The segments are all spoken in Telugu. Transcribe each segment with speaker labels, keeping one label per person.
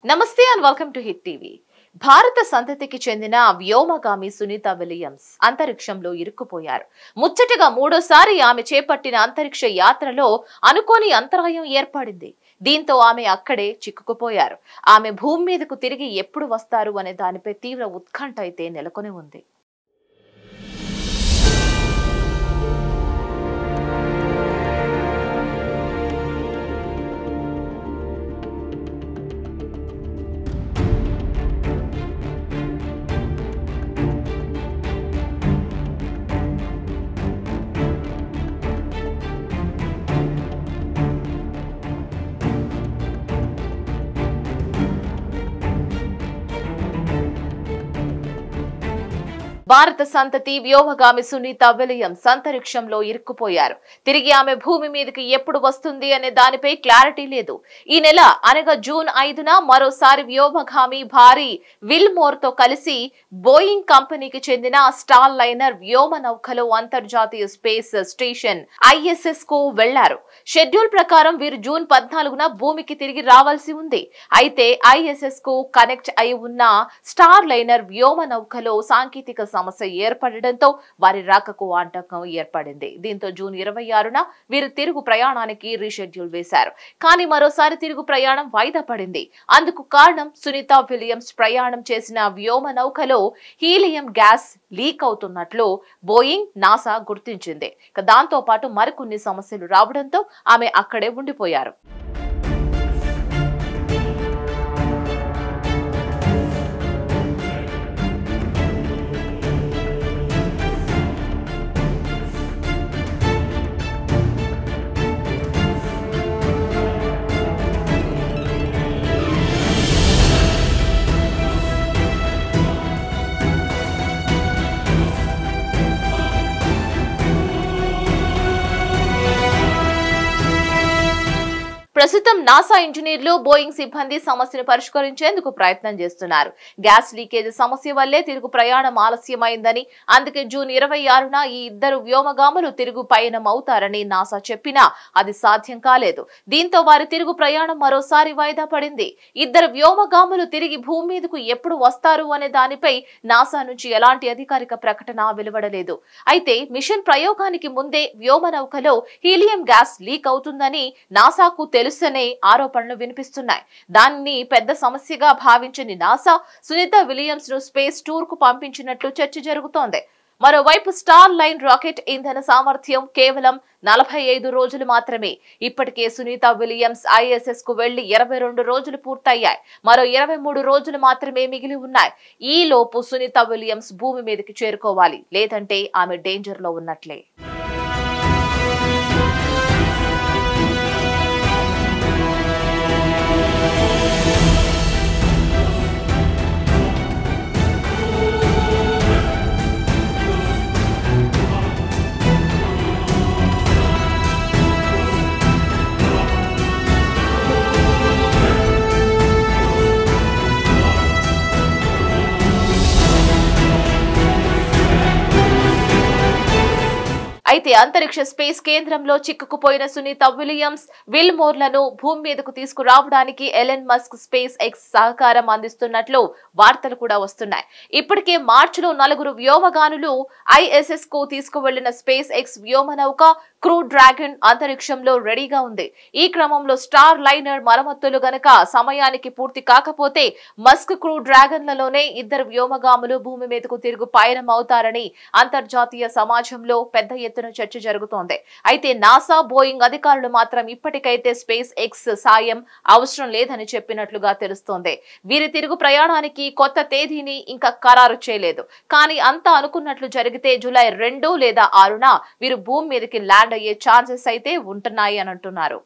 Speaker 1: నమస్తే and welcome to Hit TV భారత సంతతికి చెందిన వ్యోమగామి సునీత విలియమ్స్ అంతరిక్షంలో ఇరుక్కుపోయారు ముచ్చటగా మూడోసారి ఆమె చేపట్టిన అంతరిక్ష యాత్రలో అనుకోని అంతరాయం ఏర్పడింది దీంతో ఆమె అక్కడే చిక్కుకుపోయారు ఆమె భూమి మీదకు తిరిగి ఎప్పుడు వస్తారు అనే దానిపై తీవ్ర ఉత్కంఠ అయితే నెలకొని ఉంది భారత సంతతి వ్యోమగామి సునీత విలియమ్స్ అంతరిక్షంలో ఇరుక్కుపోయారు తిరిగి ఆమె భూమి మీదకి ఎప్పుడు వస్తుంది అనే దానిపై క్లారిటీ లేదు ఈ నెల అనగా జూన్ ఐదున మరోసారి వ్యోమగామి భారీ విల్మోర్ తో కలిసి బోయింగ్ కంపెనీకి చెందిన స్టార్ లైనర్ వ్యోమ నౌకలో అంతర్జాతీయ స్పేస్ స్టేషన్ ఐఎస్ఎస్ కు వెళ్లారు షెడ్యూల్ ప్రకారం వీరు జూన్ పద్నాలుగున భూమికి తిరిగి రావాల్సి ఉంది అయితే ఐఎస్ఎస్ కు కనెక్ట్ అయి ఉన్న స్టార్ లైనర్ వ్యోమ నౌకలో సాంకేతిక సమస్య ఏర్పడడంతో వారి రాకకు ఆటంకం ఏర్పడింది దీంతో జూన్ ఇరవై ఆరున వీరు తిరుగు ప్రయాణానికి రీషెడ్యూల్ వేశారు కానీ మరోసారి తిరుగు ప్రయాణం వాయిదా పడింది అందుకు కారణం సునీత విలియమ్స్ ప్రయాణం చేసిన వ్యోమ నౌకలో హీలియం గ్యాస్ లీక్ అవుతున్నట్లు బోయింగ్ నాసా గుర్తించింది ఇక దాంతో పాటు మరికొన్ని సమస్యలు రావడంతో ఆమె అక్కడే ఉండిపోయారు ప్రస్తుతం నాసా ఇంజనీర్లు బోయింగ్ సిబ్బంది సమస్యను పరిష్కరించేందుకు ప్రయత్నం చేస్తున్నారు గ్యాస్ లీకేజ్ సమస్య వల్లే తిరుగు ప్రయాణం ఆలస్యమైందని అందుకే జూన్ ఇరవై ఆరున ఈ ఇద్దరు వ్యోమగాములు తిరుగు పయనం అవుతారని నాసా చెప్పినా అది సాధ్యం కాలేదు దీంతో వారి తిరుగు ప్రయాణం మరోసారి వాయిదా పడింది ఇద్దరు వ్యోమగాములు తిరిగి భూమి మీదకు ఎప్పుడు వస్తారు అనే దానిపై నాసా నుంచి ఎలాంటి అధికారిక ప్రకటన వెలువడలేదు అయితే మిషన్ ప్రయోగానికి ముందే వ్యోమ నౌకలో హీలియం గ్యాస్ లీక్ అవుతుందని నాసాకు తెలుసనే ఆరోపణలు వినిపిస్తున్నాయి దాన్ని పెద్ద సమస్యగా భావించని నాసా సునీత విలియమ్స్ ను స్పేస్ టూర్ కు పంపించినట్లు చర్చ జరుగుతోంది మరోవైపు స్టార్ లైన్ రాకెట్ ఇంధన సామర్థ్యం కేవలం నలభై ఐదు రోజులు మాత్రమే ఇప్పటికే సునీత విలియమ్స్ ఐఎస్ఎస్ కు వెళ్లి ఇరవై రెండు రోజులు పూర్తయ్యాయి మరో ఇరవై మూడు రోజులు మాత్రమే మిగిలి ఉన్నాయి ఈ లోపు సునీత విలియమ్స్ భూమి మీదకి చేరుకోవాలి లేదంటే ఆమె డేంజర్ లో ఉన్నట్లే అయితే అంతరిక్ష స్పేస్ కేంద్రంలో చిక్కుకుపోయిన సునీత విలియమ్స్ విల్మోర్లను భూమి మీదకు తీసుకురావడానికి ఎలెన్ మస్క్ స్పేస్ ఎక్స్ సహకారం అందిస్తున్నట్లు వార్తలు కూడా వస్తున్నాయి ఇప్పటికే మార్చిలో నలుగురు వ్యోమగానులు ఐఎస్ఎస్ కు తీసుకువెళ్లిన స్పేస్ ఎక్స్ వ్యోమ నౌక క్రూ డ్రాగన్ అంతరిక్షంలో రెడీగా ఉంది ఈ క్రమంలో స్టార్ లైనర్ మరమ్మతులు గనక సమయానికి పూర్తి కాకపోతే మస్క్ క్రూ డ్రాగన్లలోనే ఇద్దరు వ్యోమగాములు భూమి మీదకు తిరుగు పయనం అవుతారని అంతర్జాతీయ సమాజంలో పెద్ద ఎత్తున చర్చ జరుగుతోంది అయితే నాసా బోయింగ్ అధికారులు మాత్రం ఇప్పటికైతే స్పేస్ ఎక్స్ సాయం అవసరం లేదని చెప్పినట్లుగా తెలుస్తోంది వీరి తిరుగు ప్రయాణానికి కొత్త తేదీని ఇంకా ఖరారు చేయలేదు కానీ అంతా అనుకున్నట్లు జరిగితే జూలై రెండు లేదా ఆరున వీరు భూమి మీదకి ల్యాండ్ అయ్యే ఛాన్సెస్ అయితే ఉంటున్నాయి అని అంటున్నారు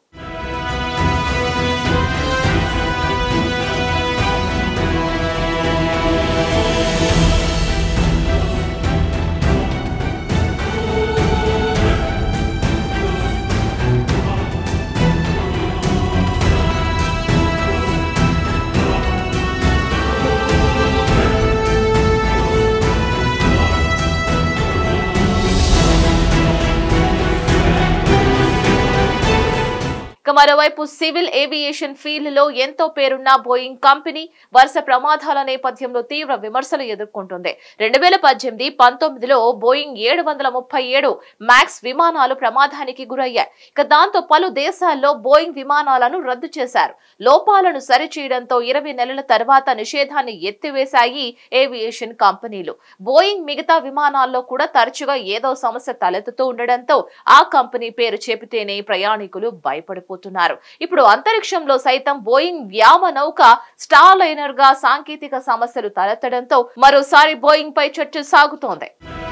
Speaker 1: ఇక మరోవైపు సివిల్ ఏవియేషన్ ఫీల్డ్ లో ఎంతో పేరున్న బోయింగ్ కంపెనీ వరుస ప్రమాదాల నేపథ్యంలో తీవ్ర విమర్శలు ఎదుర్కొంటుంది రెండు వేల పద్దెనిమిది పంతొమ్మిదిలో బోయింగ్ ఏడు వందల ముప్పై ఏడు మ్యాక్స్ విమానాలు ప్రమాదానికి గురయ్యాయి ఇక దాంతో పలు దేశాల్లో బోయింగ్ విమానాలను రద్దు చేశారు లోపాలను సరిచేయడంతో ఇరవై నెలల తర్వాత నిషేధాన్ని ఎత్తివేశాయి ఏవియేషన్ కంపెనీలు బోయింగ్ మిగతా విమానాల్లో కూడా తరచుగా ఏదో సమస్య తలెత్తుతూ ఉండడంతో ఆ కంపెనీ పేరు చెబితేనే ప్రయాణికులు భయపడిపోతున్నారు ఇప్పుడు అంతరిక్షంలో సైతం బోయింగ్ వ్యామ నౌక స్టార్ లైనర్ గా సాంకేతిక సమస్యలు తలెత్తడంతో మరోసారి బోయింగ్ పై చర్చ సాగుతోంది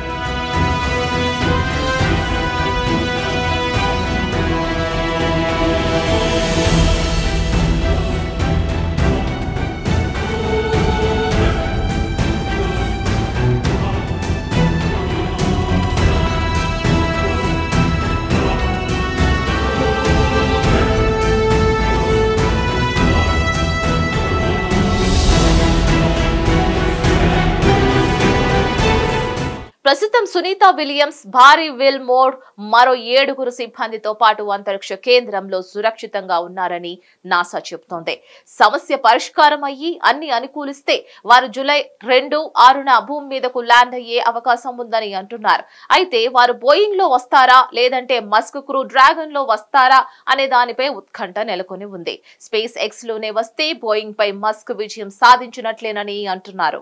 Speaker 1: ప్రస్తుతం సునీత విలియమ్స్ భారీ విల్ మోడ్ మరో ఏడుగురు సిబ్బందితో పాటు అంతరిక్ష కేంద్రంలో సురక్షితంగా ఉన్నారని నాసా చెబుతోంది సమస్య పరిష్కారం అయ్యి అన్ని అనుకూలిస్తే వారు జూలై రెండు ఆరున భూమి మీదకు ల్యాండ్ అయ్యే అవకాశం ఉందని అంటున్నారు అయితే వారు బోయింగ్ లో వస్తారా లేదంటే మస్క్ క్రూ డ్రాగన్ లో వస్తారా అనే దానిపై ఉత్కంఠ నెలకొని ఉంది స్పేస్ ఎక్స్ లోనే వస్తే బోయింగ్ పై మస్క్ విజయం సాధించినట్లేనని అంటున్నారు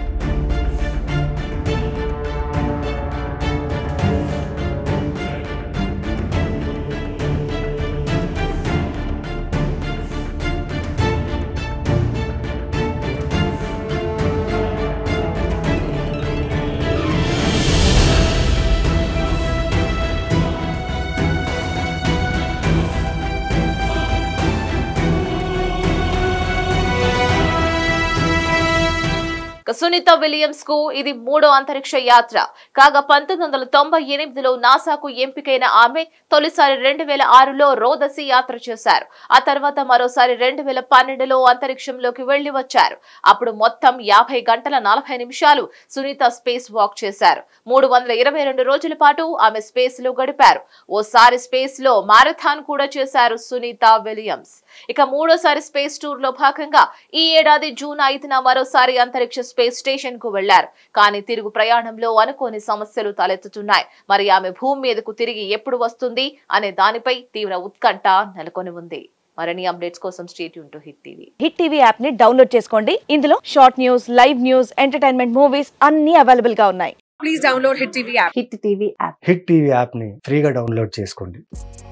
Speaker 1: ఇక సునీత విలియమ్స్ కు ఇది మూడో అంతరిక్ష యాత్ర కాగా పంతొమ్మిది వందల తొంభై ఎనిమిదిలో నాసాకు ఎంపికైన ఆమె తొలిసారి రెండు వేల ఆరులో రోదసి యాత్ర చేశారు ఆ తర్వాత మరోసారి రెండు వేల పన్నెండులో అంతరిక్షంలోకి వెళ్లి వచ్చారు అప్పుడు మొత్తం యాభై గంటల నలభై నిమిషాలు సునీత స్పేస్ వాక్ చేశారు మూడు వందల ఇరవై రెండు రోజుల పాటు ఆమె స్పేస్ లో గడిపారు ఓసారి స్పేస్ లో మారథాన్ కూడా చేశారు సునీత విలియమ్స్ ఇక మూడోసారి స్పేస్ టూర్ లో భాగంగా ఈ ఏడాది జూన్ ఐదున మరోసారి అంతరిక్ష స్పేస్ స్టేషన్ కు వెళ్లారు కానీ తిరుగు ప్రయాణంలో అనుకోని సమస్యలు తలెత్తుతున్నాయి మరి ఆమె భూమి మీదకు తిరిగి ఎప్పుడు వస్తుంది అనే దానిపై తీవ్ర ఉత్కంఠ నెలకొని ఉంది మరిన్ని అప్డేట్స్ కోసం stay tuned to Hit TV
Speaker 2: Hit TV app ని డౌన్లోడ్ చేసుకోండి ఇందులో short news live news entertainment movies అన్ని అవైలబుల్ గా ఉన్నాయి
Speaker 3: please download Hit TV app.
Speaker 4: Hit TV app
Speaker 5: Hit TV యాప్ని ఫ్రీగా డౌన్లోడ్ చేసుకోండి